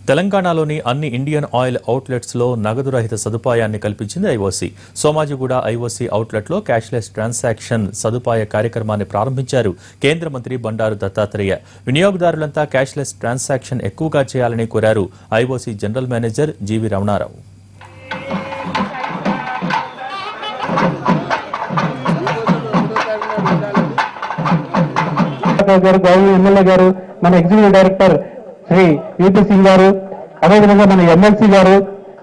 తెలంగాణలోని అన్ని Indian oil outlets లో నగదు రహిత సదుపాయాన్ని కల్పించింది ఐఓసీ సోమాజిగూడ ఐఓసీ అవుట్లెట్ లో క్యాష్లెస్ ట్రాన్సాక్షన్ సదుపాయ కార్యక్రమాన్ని ప్రారంభించారు కేంద్ర మంత్రి బండారు దత్తాత్రేయ వినియోగదారులంతా క్యాష్లెస్ ట్రాన్సాక్షన్ ఎక్కువగా చేయాలని కోరారు IOC general manager GV Ramanarao Rao గారు గౌరవ ఎమ్మెల్యే గారు మన executive director Shri UP Singh గారు అదేవిధంగా మన ఎమ్మెల్సీ గారు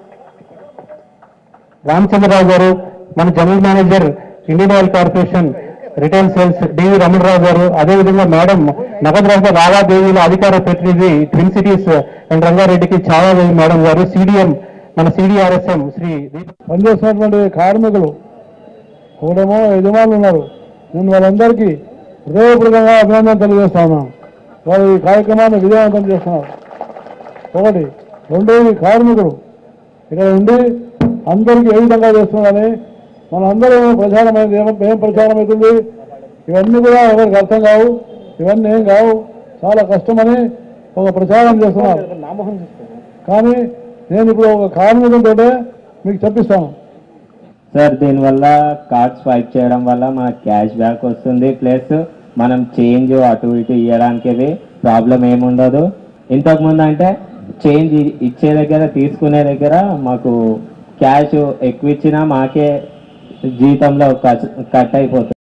రామచంద్రరావు గారు మన general manager Indian oil corporation retail sales DV Ramanarao గారు అదేవిధంగా మేడం నగదు రహిత లావాదేవీల అధికార ప్రతినిధి ట్విన్ సిటీస్ అండ్ రంగారెడ్డికి చాలాదేవి మేడం గారు సిడిఎం మన సిడిఆర్ఎస్ఎం శ్రీ దీప పనిచేస్తున్నటువంటి కార్మికులు కూడమో యజమానులు ఉన్నారు నేను వాళ్ళందరికీ హృదయపూర్వకంగా అభినందన తెలియజేస్తా ఉన్నాను వారు ఈ కార్యక్రమాన్ని విజయవంతం చేస్తున్నారు ఒకటి రెండోది కార్మికులు ఇక్కడ ఉండి అందరికీ ఏ విధంగా చేస్తున్నారని మనందరం ప్రచారమైంది ఏం ఏం ప్రచారం అవుతుంది ఇవన్నీ కూడా ఎవరికి అర్థం కావు ఇవన్నీ ఏం కావు చాలా కష్టమని ఒక ప్రచారం చేస్తున్నారు కానీ నేను ఇప్పుడు ఒక కార్మికులతో మీకు చెప్పిస్తాను సార్ దీనివల్ల కార్డ్ స్వైప్ చేయడం వల్ల మనకు క్యాష్ బ్యాక్ వస్తుంది ప్లస్ మనం చేంజ్ అటు ఇటు ఇవ్వడానికి ప్రాబ్లం ఏముండదు ఇంతకు ముందు అంటే చేంజ్ ఇచ్చే దగ్గర తీసుకునే దగ్గర మాకు క్యాష్ ఎక్కువ ఇచ్చినా మాకే జీతంలో కట్ అయిపోతుంది